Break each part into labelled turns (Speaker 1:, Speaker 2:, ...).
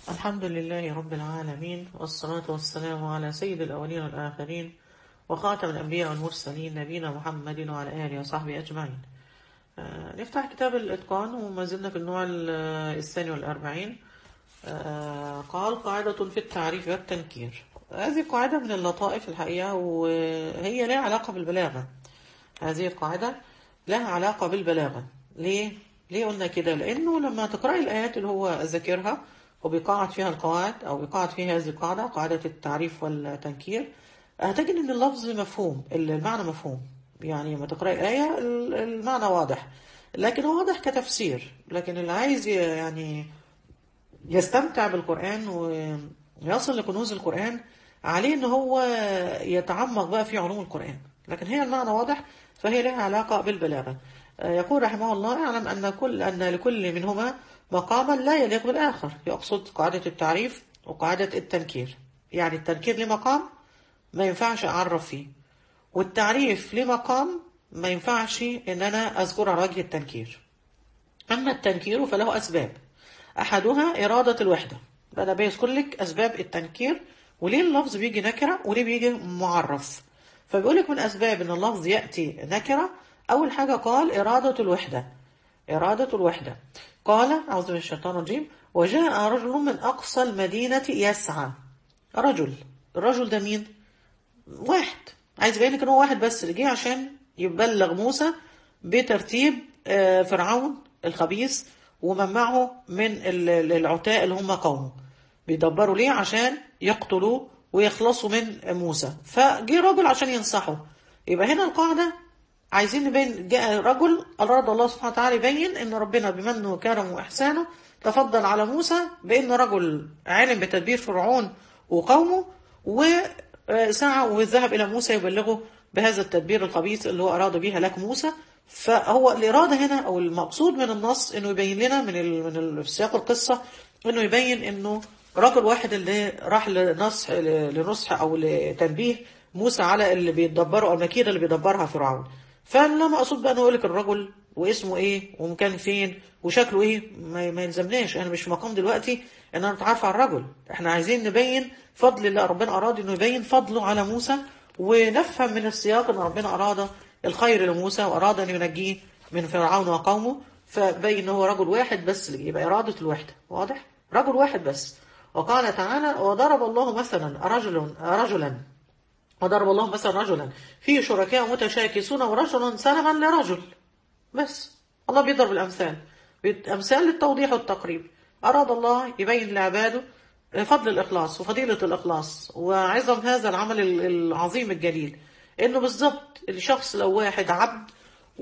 Speaker 1: الحمد لله رب العالمين والصلاة والسلام على سيد الأولين والآخرين وخاتم الأنبياء والمرسلين نبينا محمد وعلى آله وصحبه أجمعين آه، نفتح كتاب الإتقان وما زلنا في النوع ال- الثاني والأربعين آه، قال قاعدة في التعريف والتنكير هذه قاعدة من اللطائف الحقيقة وهي لها علاقة بالبلاغة هذه القاعدة لها علاقة بالبلاغة ليه؟ ليه قلنا كده؟ لأنه لما تقرأي الآيات اللي هو ذاكرها وبيقاعد فيها القواعد أو بيقاعد فيها هذه القاعدة قاعدة التعريف والتنكير هتجد إن اللفظ مفهوم المعنى مفهوم يعني لما تقرأي الآية المعنى واضح لكن هو واضح كتفسير لكن اللي عايز ي- يعني يستمتع بالقرآن ويصل لكنوز القرآن عليه ان هو يتعمق بقى في علوم القرآن لكن هي المعنى واضح فهي لها علاقة بالبلاغة آه، يقول رحمه الله اعلم ان كل ان لكل منهما مقاما لا يليق بالاخر يقصد قاعدة التعريف وقاعدة التنكير يعني التنكير له مقام ما ينفعش اعرف فيه والتعريف له مقام ما ينفعش ان انا اذكر على وجه التنكير أما التنكير فله أسباب أحدها إرادة الوحدة أنا بيذكر لك أسباب التنكير وليه اللفظ بيجي نكرة وليه بيجي معرف فبيقول لك من أسباب أن اللفظ يأتي نكرة أول حاجة قال إرادة الوحدة إرادة الوحدة قال أعوذ من الشيطان الرجيم وجاء رجل من أقصى المدينة يسعى رجل الرجل ده مين؟ واحد عايز يبين لك ان هو واحد بس اللي جه عشان يبلغ موسى بترتيب آه، فرعون الخبيث ومن معه من ال- ال- العتاء اللي هم قومه بيدبروا ليه عشان يقتلوا ويخلصوا من موسى فجه رجل عشان ينصحه يبقى هنا القاعدة عايزين نبين جاء رجل أراد الله سبحانه وتعالى يبين ان ربنا بمنه وكرمه وإحسانه تفضل على موسى بأن رجل علم بتدبير فرعون وقومه وسعى وذهب إلى موسى يبلغه بهذا التدبير الخبيث اللي هو أراد به هلاك موسى فهو الإرادة هنا أو المقصود من النص إنه يبين لنا من ال... من ال... في سياق القصة إنه يبين إنه رجل واحد اللي راح لنصح لنصح أو لتنبيه موسى على اللي بيدبره أو المكيدة اللي بيدبرها فرعون فلما أقصد بقى إنه يقول لك الرجل واسمه إيه ومكان فين وشكله إيه ما, ما يلزمناش أنا مش في مقام دلوقتي إن أنا أتعرف على الرجل إحنا عايزين نبين فضل اللي ربنا أراد إنه يبين فضله على موسى ونفهم من السياق ان ربنا اراد الخير لموسى واراد ان ينجيه من فرعون وقومه فبين ان هو رجل واحد بس اللي يبقى اراده الوحده واضح رجل واحد بس وقال تعالى وضرب الله مثلا رجل رجلا وضرب الله مثلا رجلا فيه شركاء متشاكسون ورجل سلما لرجل بس الله بيضرب الأمثال أمثال للتوضيح والتقريب أراد الله يبين لعباده فضل الإخلاص وفضيلة الإخلاص وعظم هذا العمل العظيم الجليل إنه بالظبط الشخص لو واحد عبد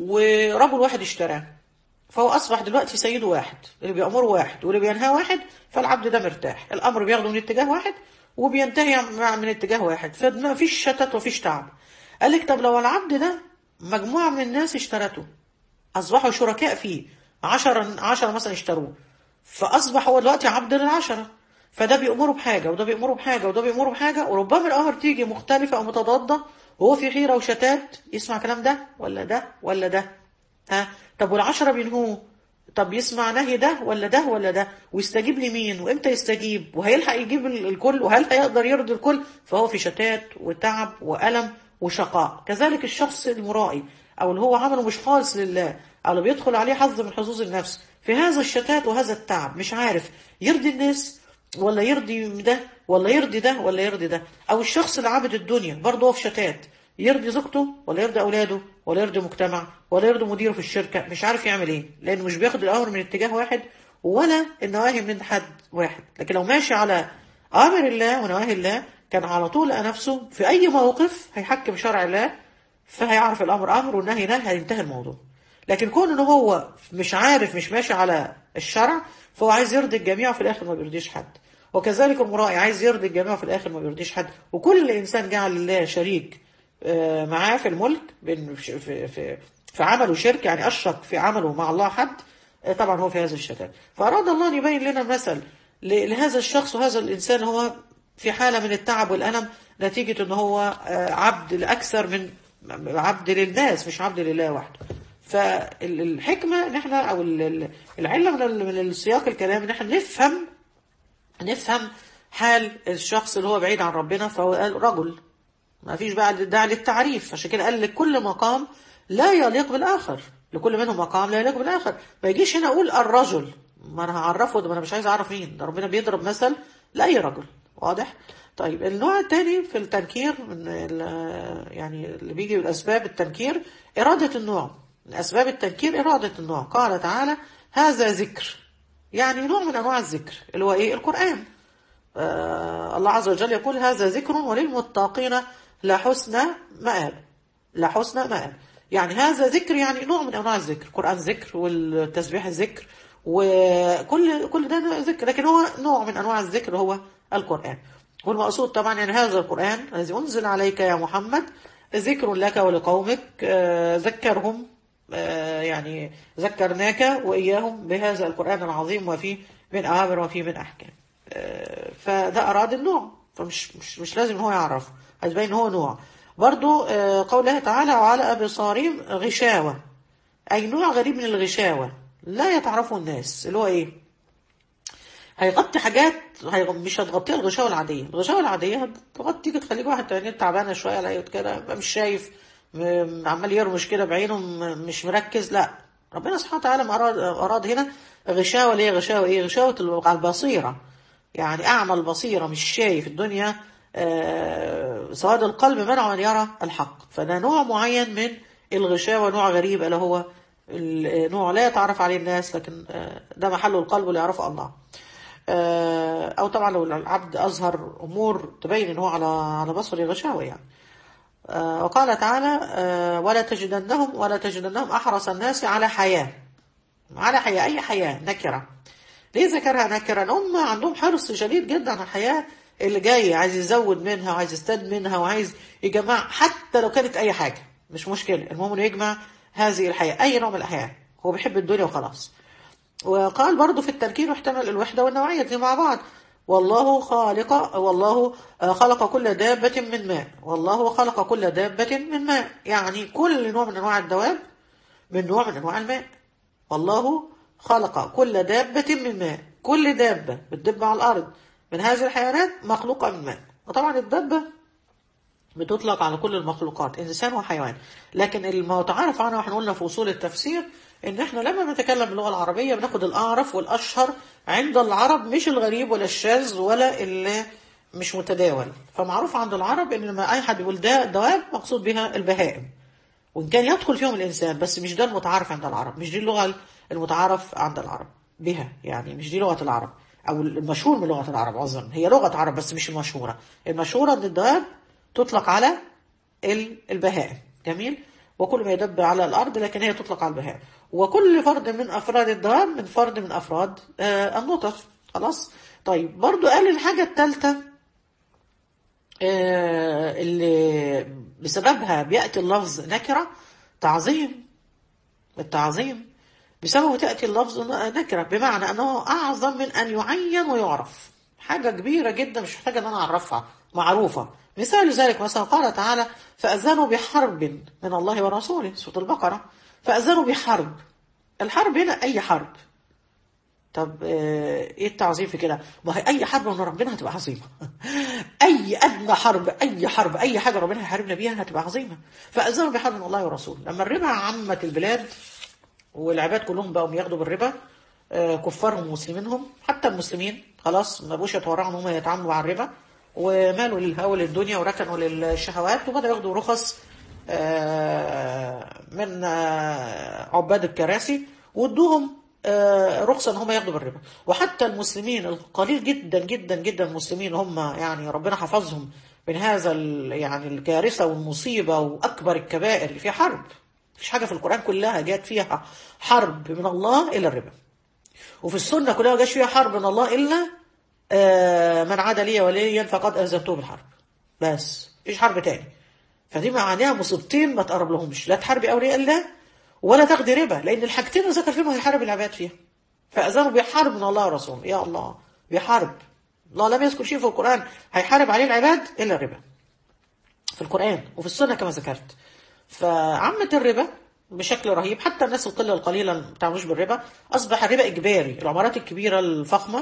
Speaker 1: ورجل واحد اشتراه فهو أصبح دلوقتي سيده واحد اللي بيأمره واحد واللي بينهاه واحد فالعبد ده مرتاح الأمر بياخده من اتجاه واحد وبينتهي من اتجاه واحد فما فيش شتت وفيش تعب قال لك طب لو العبد ده مجموعة من الناس اشترته أصبحوا شركاء فيه عشرة عشرة مثلا اشتروه فأصبح هو دلوقتي عبد للعشرة فده بيأمره بحاجة وده بيأمره بحاجة وده بيأمره بحاجة وربما الأمر تيجي مختلفة أو متضادة وهو في حيرة وشتات يسمع كلام ده ولا ده ولا ده ها طب والعشرة بينهوه طب يسمع نهي ده ولا ده ولا ده ويستجيب لمين وامتى يستجيب وهيلحق يجيب الكل وهل هيقدر يرضي الكل فهو في شتات وتعب وألم وشقاء كذلك الشخص المرائي أو اللي هو عمله مش خالص لله أو اللي بيدخل عليه حظ من حظوظ النفس في هذا الشتات وهذا التعب مش عارف يرضي الناس ولا يرضي ده ولا يرضي ده ولا يرضي ده أو الشخص اللي عابد الدنيا برضه هو في شتات يرضي زوجته ولا يرضي أولاده ولا يرضي مجتمع ولا يرضي مديره في الشركة مش عارف يعمل إيه لأنه مش بياخد الأمر من اتجاه واحد ولا النواهي من حد واحد لكن لو ماشي على أمر الله ونواهي الله كان على طول لقى نفسه في أي موقف هيحكم شرع الله فهيعرف الأمر أمر والنهي نهي هينتهي الموضوع لكن كون إن هو مش عارف مش ماشي على الشرع فهو عايز يرضي الجميع وفي الآخر ما بيرضيش حد وكذلك المرائي عايز يرضي الجميع وفي الآخر ما بيرضيش حد وكل إنسان جعل لله شريك معاه في الملك في, في, في, في عمله شرك يعني أشرك في عمله مع الله حد طبعا هو في هذا الشتات فأراد الله أن يبين لنا مثل لهذا الشخص وهذا الإنسان هو في حالة من التعب والألم نتيجة أنه هو عبد لأكثر من عبد للناس مش عبد لله وحده فالحكمة ان احنا او العلة من من السياق الكلام ان احنا نفهم نفهم حال الشخص اللي هو بعيد عن ربنا فهو قال رجل ما فيش بقى داعي للتعريف عشان كده قال لكل مقام لا يليق بالآخر لكل منهم مقام لا يليق بالآخر ما يجيش هنا أقول الرجل ما أنا هعرفه ده ما أنا مش عايز أعرف مين ده ربنا بيضرب مثل لأي رجل واضح طيب النوع الثاني في التنكير من يعني اللي بيجي بالأسباب التنكير إرادة النوع من أسباب التنكير إرادة النوع قال تعالى هذا ذكر يعني نوع من أنواع الذكر اللي هو إيه القرآن آه الله عز وجل يقول هذا ذكر وللمتقين لحسن مآب لحسن مآب يعني هذا ذكر يعني نوع من انواع الذكر القران ذكر والتسبيح ذكر وكل كل ده ذكر لكن هو نوع من انواع الذكر هو القران والمقصود طبعا يعني هذا القران الذي انزل عليك يا محمد ذكر لك ولقومك آه ذكرهم آه يعني ذكرناك واياهم بهذا القران العظيم وفيه من اوامر وفيه من احكام آه فده اراد النوع فمش مش مش لازم هو يعرفه هتبين هو نوع برضو قوله تعالى وعلى أبصارهم غشاوة أي نوع غريب من الغشاوة لا يتعرفه الناس اللي هو إيه هيغطي حاجات هي مش هتغطيها الغشاوة العادية الغشاوة العادية هتغطي تخليك واحد تاني تعبانة شوية على كده مش شايف عمال يرمش كده بعينه مش مركز لا ربنا سبحانه وتعالى أراد, أراد هنا غشاوة ليه غشاوة إيه غشاوة على البصيرة يعني أعمى البصيرة مش شايف الدنيا آه سواد القلب منع أن يرى الحق فده نوع معين من الغشاوة نوع غريب اللي هو نوع لا يتعرف عليه الناس لكن آه ده محله القلب اللي يعرفه الله آه أو طبعا لو العبد أظهر أمور تبين أنه على على بصر غشاوة يعني وقال تعالى ولا تجدنهم ولا تجدنهم أحرص الناس على حياة على حياة أي حياة نكرة ليه ذكرها نكرة هم عندهم حرص شديد جدا على الحياة اللي جاي عايز يزود منها وعايز يستد منها وعايز يجمع حتى لو كانت اي حاجه مش مشكله المهم انه يجمع هذه الحياه اي نوع من الحياه هو بيحب الدنيا وخلاص وقال برضه في التركيب يحتمل الوحده والنوعيه الاثنين مع بعض والله خالق والله خلق كل دابة من ماء والله خلق كل دابة من ماء يعني كل نوع من انواع الدواب من نوع من انواع الماء والله خلق كل دابة من ماء كل دابة بتدب على الارض من هذه الحيوانات مخلوقة من ماء وطبعا الدبة بتطلق على كل المخلوقات إنسان وحيوان لكن المتعارف عنها واحنا قلنا في أصول التفسير إن احنا لما بنتكلم باللغة العربية بناخد الأعرف والأشهر عند العرب مش الغريب ولا الشاذ ولا اللي مش متداول فمعروف عند العرب إن لما أي حد يقول ده دواب مقصود بها البهائم وإن كان يدخل فيهم الإنسان بس مش ده المتعارف عند العرب مش دي اللغة المتعارف عند العرب بها يعني مش دي لغة العرب او المشهور من لغه العرب اظن هي لغه عرب بس مش المشهوره المشهوره ان الدواب تطلق على البهائم جميل وكل ما يدب على الارض لكن هي تطلق على البهائم وكل فرد من افراد الدواب من فرد من افراد آه النطق خلاص طيب برضو قال الحاجه الثالثه آه اللي بسببها بياتي اللفظ نكره تعظيم التعظيم بسببه تأتي اللفظ نكرة بمعنى أنه أعظم من أن يعين ويعرف حاجة كبيرة جدا مش محتاجة أن أنا أعرفها معروفة مثال ذلك مثلا قال تعالى فأذنوا بحرب من الله ورسوله سورة البقرة فأذنوا بحرب الحرب هنا أي حرب طب ايه التعظيم في كده ما هي اي حرب من ربنا هتبقى عظيمه اي ادنى حرب اي حرب اي حاجه ربنا هيحاربنا بيها هتبقى عظيمه فاذنوا بحرب من الله ورسوله لما الربا عمت البلاد والعباد كلهم بقوا ياخدوا بالربا كفارهم ومسلمينهم حتى المسلمين خلاص ما بقوش يتورعوا ان هم يتعاملوا مع الربا ومالوا للهوى للدنيا وركنوا للشهوات وبدأوا ياخدوا رخص من عباد الكراسي وادوهم رخصة ان هم ياخدوا بالربا وحتى المسلمين القليل جدا جدا جدا المسلمين هم يعني ربنا حفظهم من هذا يعني الكارثة والمصيبة وأكبر الكبائر اللي في حرب مفيش حاجة في القرآن كلها جات فيها حرب من الله إلا الربا وفي السنة كلها ما جاش فيها حرب من الله إلا من عاد لي وليا فقد أذنته بالحرب بس مفيش حرب تاني فدي معناها مصيبتين ما تقرب لهمش لا تحاربي أولياء الله ولا تاخدي ربا لأن الحاجتين اللي ذكر فيهم هيحارب العباد فيها فأذنوا بحرب من الله ورسوله يا الله بحرب الله لم يذكر شيء في القرآن هيحارب عليه العباد إلا الربا في القرآن وفي السنة كما ذكرت فعمت الربا بشكل رهيب حتى الناس القلة القليلة ما بتعملوش بالربا أصبح الربا إجباري العمارات الكبيرة الفخمة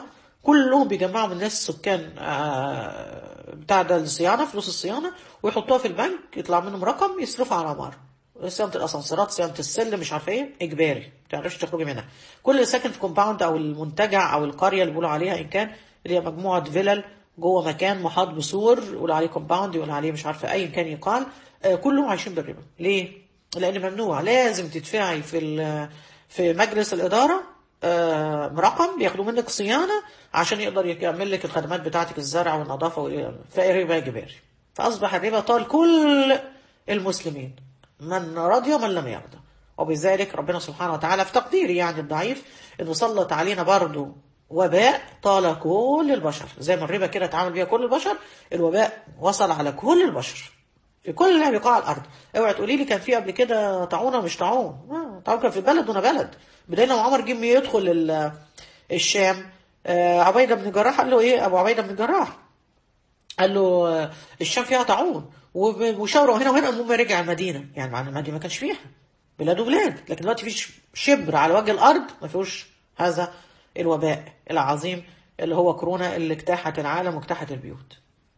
Speaker 1: كلهم بيجمعوا من الناس سكان آه، بتاع ده الصيانه فلوس الصيانه ويحطوها في البنك يطلع منهم رقم يصرفوا على عماره صيانه الاسانسيرات صيانه السلم مش عارفه ايه اجباري ما تعرفش تخرجي منها كل اللي ساكن في كومباوند او المنتجع او القريه اللي بيقولوا عليها ان كان اللي هي مجموعه فيلل جوه مكان محاط بسور يقول عليه كومباوند يقول عليه مش عارفه اي كان يقال آه، كلهم عايشين بالربا ليه؟ لان ممنوع لازم تدفعي في ال- في مجلس الاداره آه، رقم بياخدوا منك صيانه عشان يقدر يكمل لك الخدمات بتاعتك الزرع والنظافه وال- فالربا اجباري فاصبح الربا طال كل المسلمين من رضي ومن لم يرضى وبذلك ربنا سبحانه وتعالى في تقديري يعني الضعيف انه سلط علينا برضه وباء طال كل البشر زي ما الربا كده اتعامل بيها كل البشر الوباء وصل على كل البشر في كل بقاع الارض اوعي تقولي لي كان في قبل كده طاعونه مش طاعون آه، طاعون كان في بلد دون بلد بدايه لما عمر جه يدخل ال- الشام آه، عبيده بن الجراح قال له ايه ابو عبيده بن الجراح قال له آه، الشام فيها طاعون ومشاوره هنا وهنا المهم رجع المدينه يعني مع إن المدينه ما كانش فيها بلاد وبلاد لكن دلوقتي في شبر على وجه الارض ما فيهوش هذا الوباء العظيم اللي هو كورونا اللي اجتاحت العالم واجتاحت البيوت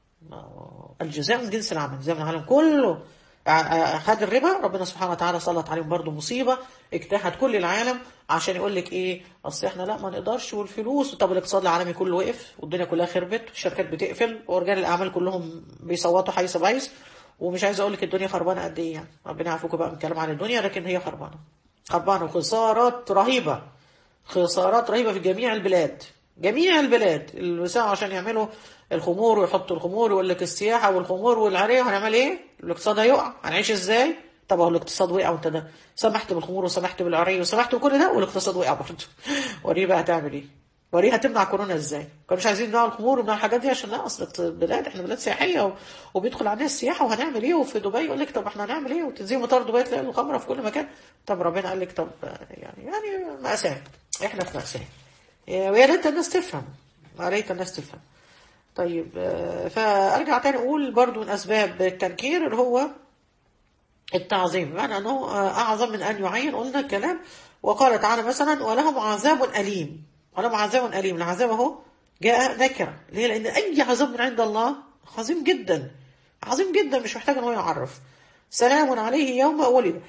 Speaker 1: الجزاء من جنس العمل زي ما العالم كله خد الربا ربنا سبحانه وتعالى سلط عليهم برضو مصيبة اجتاحت كل العالم عشان يقول لك ايه اصل احنا لا ما نقدرش والفلوس طب الاقتصاد العالمي كله وقف والدنيا كلها خربت والشركات بتقفل ورجال الاعمال كلهم بيصوتوا حيث بايظ ومش عايز اقول لك الدنيا خربانه قد ايه يعني ربنا يعافوكم بقى من الكلام عن الدنيا لكن هي خربانه خربانه وخسارات رهيبه خسارات رهيبه في جميع البلاد جميع البلاد اللي ساعوا عشان يعملوا الخمور ويحطوا الخمور ويقول لك السياحه والخمور والعريه هنعمل ايه؟ الاقتصاد هيقع هنعيش ازاي؟ طب هو الاقتصاد وقع وانت ده سمحت بالخمور وسمحت بالعريه وسمحت بكل ده والاقتصاد وقع برضه وريه بقى هتعمل ايه؟ وريه هتمنع كورونا ازاي؟ كانوا مش عايزين يمنعوا الخمور ويمنعوا الحاجات دي عشان لا اصل البلاد احنا بلاد سياحيه و... وبيدخل علينا السياحه وهنعمل ايه وفي دبي يقول لك طب احنا هنعمل ايه وتنزلي مطار دبي تلاقي الخمره في كل مكان طب ربنا قال لك طب يعني يعني مأساة احنا في مأساة ويا ريت الناس تفهم يا ريت الناس تفهم طيب فارجع تاني اقول برضو من اسباب التنكير اللي هو التعظيم بمعنى انه اعظم من ان يعين قلنا الكلام وقال تعالى مثلا ولهم عذاب اليم ولهم عذاب اليم العذاب اهو جاء نكره ليه لان اي عذاب من عند الله عظيم جدا عظيم جدا مش محتاج ان هو يعرف سلام عليه يوم ولد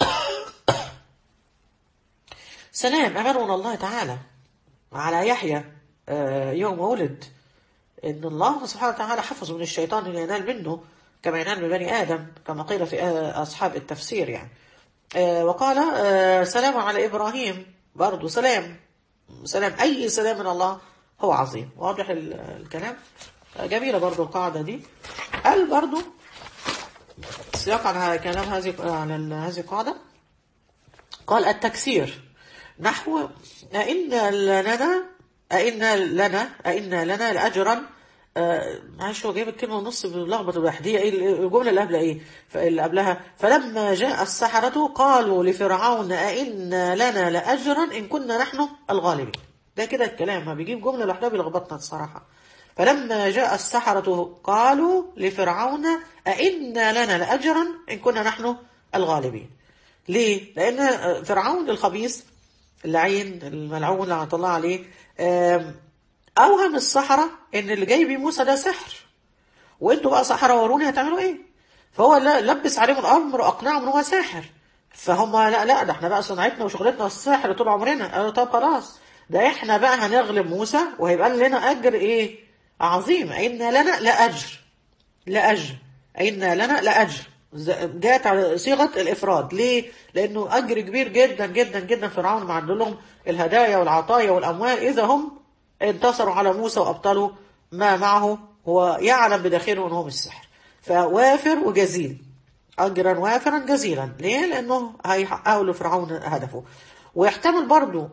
Speaker 1: سلام امان من الله تعالى على يحيى يوم ولد ان الله سبحانه وتعالى حفظه من الشيطان ان ينال منه كما ينال من بني ادم كما قيل في اصحاب التفسير يعني وقال سلام على ابراهيم برضه سلام سلام اي سلام من الله هو عظيم واضح الكلام جميله برضه القاعده دي قال برضه سياق على كلام هذه على هذه القاعده قال التكسير نحو أئن لنا أئن لنا أئن لنا لأجرا آه معلش هو جايب الكلمة ونص بلخبط لوحديها ايه الجملة اللي قبلها ايه اللي قبلها فلما جاء السحرة قالوا لفرعون أئن لنا لأجرا إن كنا نحن الغالبين ده كده الكلام ما بيجيب جملة لوحدها بيلخبطنا الصراحة فلما جاء السحرة قالوا لفرعون أئن لنا لأجرا إن كنا نحن الغالبين ليه؟ لأن فرعون الخبيث اللعين الملعون لعنة الله عليه أوهم السحرة إن اللي جاي بيه موسى ده سحر وأنتوا بقى سحرة وروني هتعملوا إيه؟ فهو لبس عليهم الأمر وأقنعهم إن هو ساحر فهم لا لا ده احنا بقى صنعتنا وشغلتنا السحر طول عمرنا قالوا طب خلاص ده احنا بقى هنغلب موسى وهيبقى لنا أجر إيه؟ عظيم إن لنا لأجر لأجر إن لنا لأجر جاءت على صيغه الافراد ليه لانه اجر كبير جدا جدا جدا فرعون معد لهم الهدايا والعطايا والاموال اذا هم انتصروا على موسى وابطلوا ما معه هو يعلم بداخله انهم السحر فوافر وجزيل اجرا وافرا جزيلا ليه لانه هيحققوا لفرعون هدفه ويحتمل برضو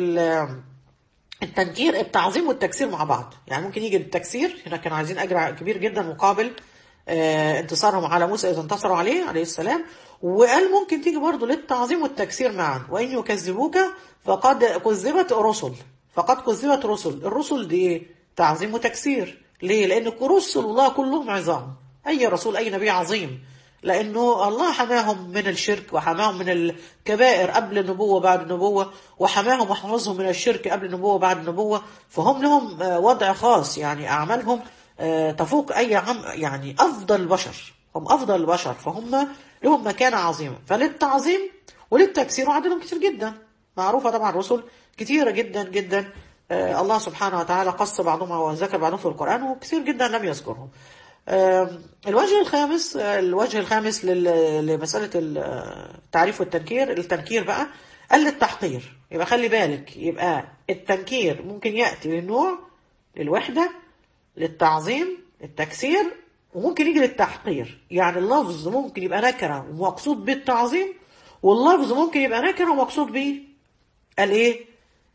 Speaker 1: التنكير التعظيم والتكسير مع بعض يعني ممكن يجي التكسير هنا كانوا عايزين اجر كبير جدا مقابل آه انتصارهم على موسى إذا انتصروا عليه عليه السلام وقال ممكن تيجي برضه للتعظيم والتكسير معا وإن يكذبوك فقد كذبت رسل فقد كذبت رسل الرسل دي ايه تعظيم وتكسير ليه لأن رسل الله كلهم عظام أي رسول أي نبي عظيم لأنه الله حماهم من الشرك وحماهم من الكبائر قبل النبوة وبعد النبوة وحماهم وحفظهم من الشرك قبل النبوة وبعد النبوة فهم لهم آه، وضع خاص يعني أعمالهم آه، تفوق أي عم يعني أفضل البشر هم أفضل البشر فهم لهم مكانة عظيمة فللتعظيم وللتكسير وعددهم كتير جدا معروفة طبعا الرسل كتيرة جدا جدا آه، الله سبحانه وتعالى قص بعضهم وذكر بعضهم في القرآن وكثير جدا لم يذكرهم آم، الوجه الخامس آه، الوجه الخامس لل- لمسألة التعريف والتنكير التنكير بقى قال التحقير يبقى خلي بالك يبقى التنكير ممكن يأتي للنوع للوحدة للتعظيم التكسير وممكن يجي للتحقير يعني اللفظ ممكن يبقى نكرة ومقصود بالتعظيم واللفظ ممكن يبقى نكرة ومقصود به الايه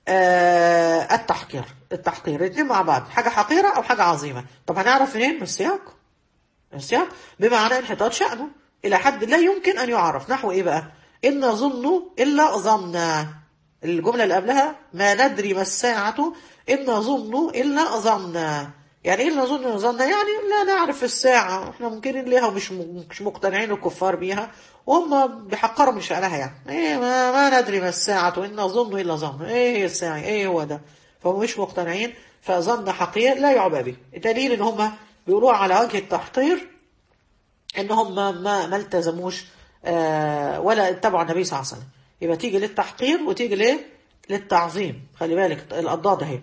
Speaker 1: آه التحقير التحقير الاثنين مع بعض حاجة حقيرة او حاجة عظيمة طب هنعرف منين من السياق السياق بمعنى انحطاط شأنه إلى حد لا يمكن أن يعرف نحو إيه بقى إن نظن إلا ظنا الجملة اللي قبلها ما ندري ما الساعة إن نظن إلا ظنا يعني إيه نظن ظنا يعني لا نعرف الساعة إحنا ممكن ليها ومش مش مقتنعين الكفار بيها وهم بيحقروا من شأنها يعني إيه ما, ما ندري ما الساعة إن نظن إلا ظن إيه هي الساعة إيه هو ده فهم مش مقتنعين فظن حقير لا يعبى به دليل إن هم بيقولوا على وجه التحقير ان هم ما ما التزموش آه، ولا اتبعوا النبي صلى الله عليه وسلم يبقى تيجي للتحقير وتيجي ليه للتعظيم خلي بالك الاضداد اهي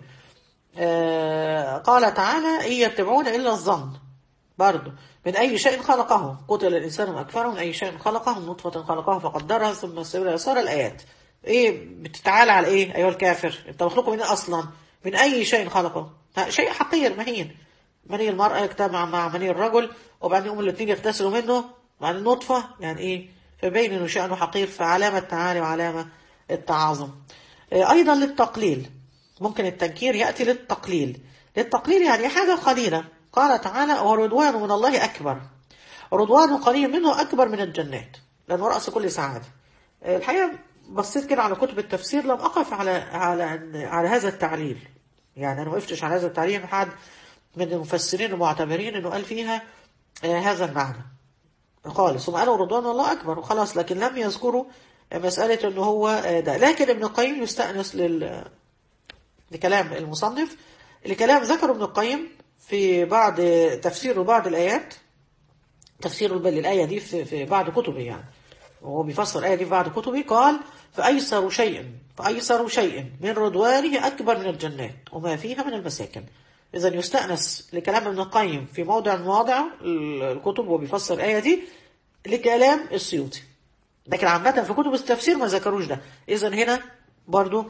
Speaker 1: آه، قال تعالى ان يتبعون الا الظن برضه من اي شيء خلقه قتل الانسان ما اكفره من اي شيء خلقه من نطفه خلقه فقدرها ثم السبيل يسار الايات ايه بتتعالى على ايه ايها الكافر انت مخلوق من إيه اصلا من اي شيء خلقه ها، شيء حقير مهين مني المرأة يجتمع مع مني الرجل وبعدين يقوم الاثنين يغتسلوا منه مع النطفة يعني ايه فبين انه شأنه حقير فعلامة تعالي وعلامة التعاظم آه، ايضا للتقليل ممكن التنكير يأتي للتقليل للتقليل يعني حاجة قليلة قال تعالى ورضوان من الله أكبر رضوان قليل منه أكبر من الجنات لأنه رأس كل سعادة آه، الحقيقة بصيت كده على كتب التفسير لم أقف على على على هذا التعليل يعني أنا ما وقفتش على هذا التعليل حد من المفسرين المعتبرين انه قال فيها آه هذا المعنى خالص هم قالوا رضوان الله اكبر وخلاص لكن لم يذكروا مسألة انه هو آه ده لكن ابن القيم يستأنس لل لكلام المصنف لكلام ذكر ابن القيم في بعض تفسير بعض الآيات تفسير للآية دي في, في بعض كتبه يعني وهو بيفسر الآية دي في بعض كتبه قال فأيسر شيء فأيسر شيء من رضوانه أكبر من الجنات وما فيها من المساكن إذا يستأنس لكلام ابن القيم في موضع من مواضع الكتب وبيفسر الآية دي لكلام السيوطي لكن عامة في كتب التفسير ما ذكروش ده إذا هنا برضو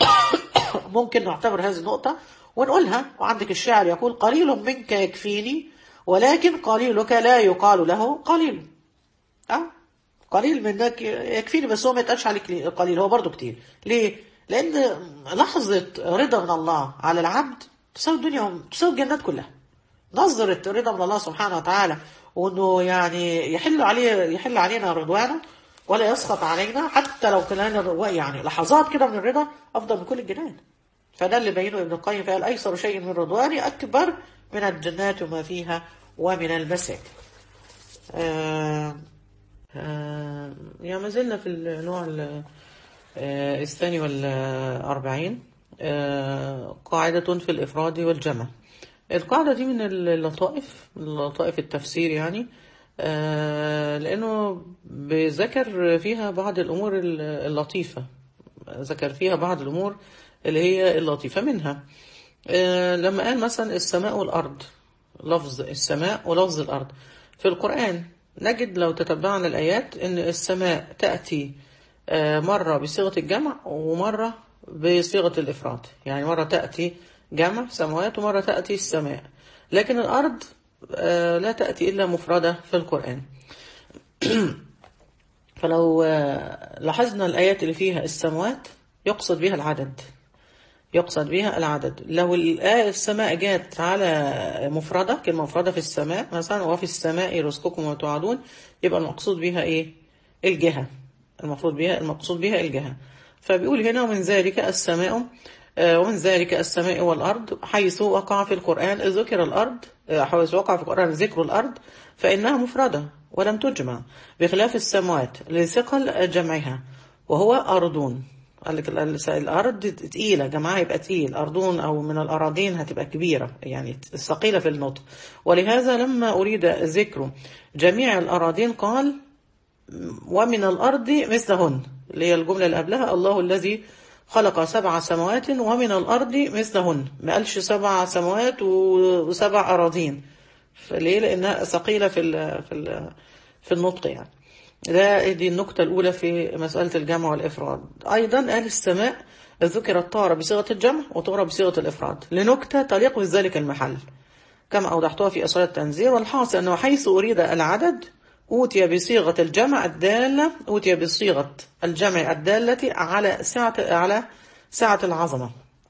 Speaker 1: ممكن نعتبر هذه النقطة ونقولها وعندك الشاعر يقول قليل منك يكفيني ولكن قليلك لا يقال له قليل أه؟ قليل منك يكفيني بس هو ما يتقالش عليك قليل هو برضو كتير ليه؟ لأن لحظة رضا من الله على العبد تساوي الدنيا تساوي الجنات كلها نظرة رضا من الله سبحانه وتعالى وانه يعني يحل عليه يحل علينا رضوانه ولا يسخط علينا حتى لو كنا يعني لحظات كده من الرضا افضل من كل الجنان فده اللي بينه ابن القيم فقال ايسر شيء من رضواني اكبر من الجنات وما فيها ومن المساكن آه آه يعني ما زلنا في النوع آه الثاني والأربعين آه قاعدة في الإفراد والجمع القاعدة دي من اللطائف من لطائف التفسير يعني آه لأنه بذكر فيها بعض الأمور اللطيفة ذكر فيها بعض الأمور اللي هي اللطيفة منها آه لما قال مثلا السماء والأرض لفظ السماء ولفظ الأرض في القرآن نجد لو تتبعنا الآيات أن السماء تأتي آه مرة بصيغة الجمع ومرة بصيغة الإفراد يعني مرة تأتي جمع سماوات ومرة تأتي السماء لكن الأرض آه لا تأتي إلا مفردة في القرآن فلو آه لاحظنا الآيات اللي فيها السماوات يقصد بها العدد يقصد بها العدد لو الآية السماء جات على مفردة كلمة مفردة في السماء مثلا وفي السماء رزقكم وتوعدون يبقى المقصود بها إيه الجهة المفروض بها المقصود بها الجهة فبيقول هنا ومن ذلك السماء ومن ذلك السماء والأرض حيث وقع في القرآن ذكر الأرض حيث وقع في القرآن ذكر الأرض فإنها مفردة ولم تجمع بخلاف السماوات لثقل جمعها وهو أرضون قال لك ال- الأرض تقيلة جمعها يبقى تقيل أرضون أو من الأراضين هتبقى كبيرة يعني ثقيلة في النطق ولهذا لما أريد ذكر جميع الأراضين قال ومن الأرض مثلهن اللي هي الجملة اللي قبلها الله الذي خلق سبع سماوات ومن الأرض مثلهن ما قالش سبع سماوات و- وسبع أراضين فليه لأنها ثقيلة في ال في ال في النطق يعني ده دي النقطة الأولى في مسألة الجمع والإفراد أيضا أهل السماء ذكرت طارة بصيغة الجمع وطارة بصيغة الإفراد لنكتة تليق بذلك المحل كما أوضحتها في أسرار التنزيل والحاصل أنه حيث أريد العدد أوتي بصيغة الجمع الدالة أوتي بصيغة الجمع الدالة على سعة على سعة العظمة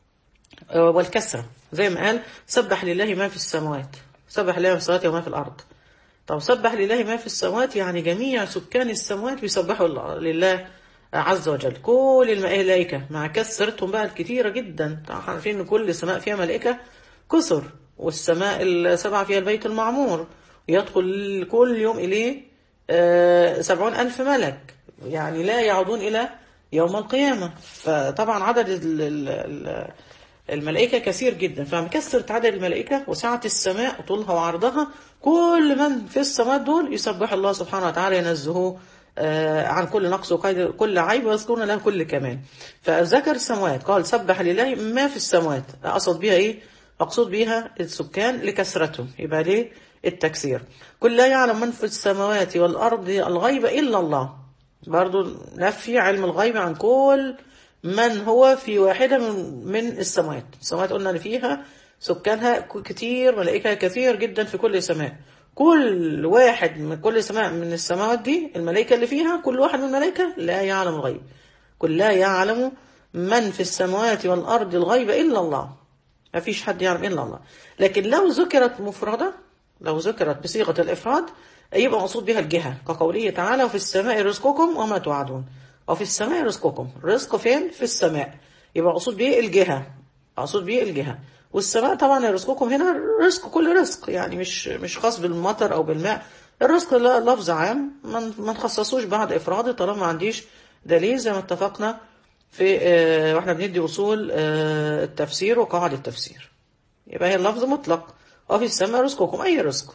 Speaker 1: والكسرة زي ما قال سبح لله ما في السماوات سبح لله ما في السماوات وما في الأرض طب سبح لله ما في السماوات يعني جميع سكان السماوات بيسبحوا الله- لله عز وجل كل الملائكة مع كثرتهم بقى الكتيرة جدا طبعا عارفين ان كل سماء فيها ملائكة كثر والسماء السبعة فيها البيت المعمور يدخل كل يوم إليه آه، سبعون ألف ملك يعني لا يعودون إلى يوم القيامة فطبعا عدد ال- ال- ال- الملائكة كثير جدا فمكثرة عدد الملائكة وسعة السماء طولها وعرضها كل من في السماء دول يسبح الله سبحانه وتعالى ينزهوه آه، عن كل نقص وقيد كل عيب ويذكرون له كل كمال فذكر السماوات قال سبح لله ما في السماوات أقصد بها إيه مقصود بها السكان لكثرتهم يبقى ليه التكسير كل لا يعلم من في السماوات والأرض الغيب إلا الله برضو نفي علم الغيب عن كل من هو في واحدة من, من السماوات السماوات قلنا ان فيها سكانها ك- كتير ملائكة كثير جدا في كل سماء كل واحد من كل سماء من السماوات دي الملائكة اللي فيها كل واحد من الملائكة لا يعلم الغيب كل لا يعلم من في السماوات والأرض الغيب إلا الله ما فيش حد يعلم إلا الله لكن لو ذكرت مفردة لو ذكرت بصيغة الإفراد يبقى مقصود بها الجهة كقوله تعالى وفي السماء رزقكم وما توعدون وفي السماء رزقكم رزق فين في السماء يبقى مقصود به الجهة مقصود به الجهة والسماء طبعا رزقكم هنا رزق كل رزق يعني مش مش خاص بالمطر او بالماء الرزق لا- لفظ عام ما ما نخصصوش بعد افراده طالما ما عنديش دليل زي ما اتفقنا في آه، واحنا بندي اصول آه، التفسير وقواعد التفسير يبقى هي اللفظ مطلق وفي السماء رزقكم أي رزق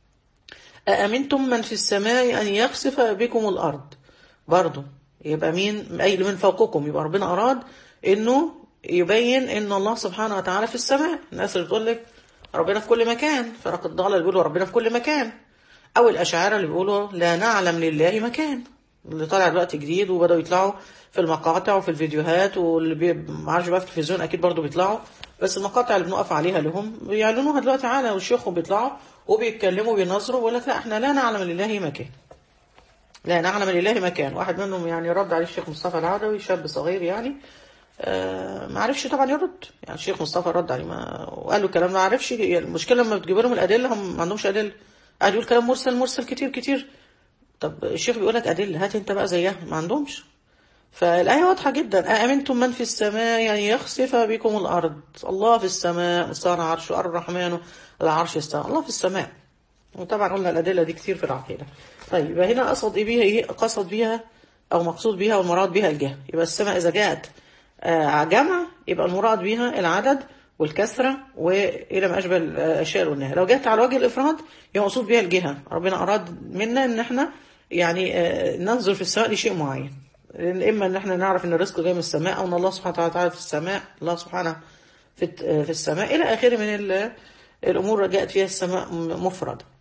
Speaker 1: أأمنتم من في السماء أن يخسف بكم الأرض برضو يبقى مين أي اللي من فوقكم يبقى ربنا أراد إنه يبين إن الله سبحانه وتعالى في السماء الناس اللي بتقول لك ربنا في كل مكان فرق الضالة اللي بيقولوا ربنا في كل مكان أو الأشاعرة اللي بيقولوا لا نعلم لله مكان اللي طالع دلوقتي جديد وبدأوا يطلعوا في المقاطع وفي الفيديوهات واللي بي... ما عارفش بقى في التلفزيون أكيد برضو بيطلعوا بس المقاطع اللي بنقف عليها لهم بيعلنوها دلوقتي على وشيخهم بيطلعوا وبيتكلموا وبينظروا ويقول لك لا احنا لا نعلم لله مكان لا نعلم لله مكان واحد منهم يعني رد عليه الشيخ مصطفى العدوي شاب صغير يعني آه ما عرفش طبعا يرد يعني الشيخ مصطفى رد عليه ما وقال له كلام ما عرفش يعني المشكله لما بتجيب لهم الادله هم ما عندهمش ادله قاعد يقول كلام مرسل مرسل كتير كتير طب الشيخ بيقول لك ادله هات انت بقى زيها ما عندهمش فالآية واضحة جدا أأمنتم من في السماء يعني يخسف بكم الأرض الله في السماء مستوى عرش الرحمن العرش استوى الله في السماء وطبعا قلنا الأدلة دي كتير في العقيدة طيب يبقى هنا قصد إيه بيها إيه قصد بيها أو مقصود بيها والمراد بها الجهة يبقى السماء إذا جاءت آه جمع يبقى المراد بها العدد والكثرة وإلى ما أشبه الأشياء اللي قلناها لو جاءت على وجه الإفراد يبقى مقصود بها الجهة ربنا أراد منا إن إحنا يعني آه ننظر في السماء لشيء معين إما إن إحنا نعرف إن الرزق جاي من السماء أو إن الله سبحانه وتعالى في السماء الله سبحانه في في السماء إلى آخره من الأمور جاءت فيها السماء مفردة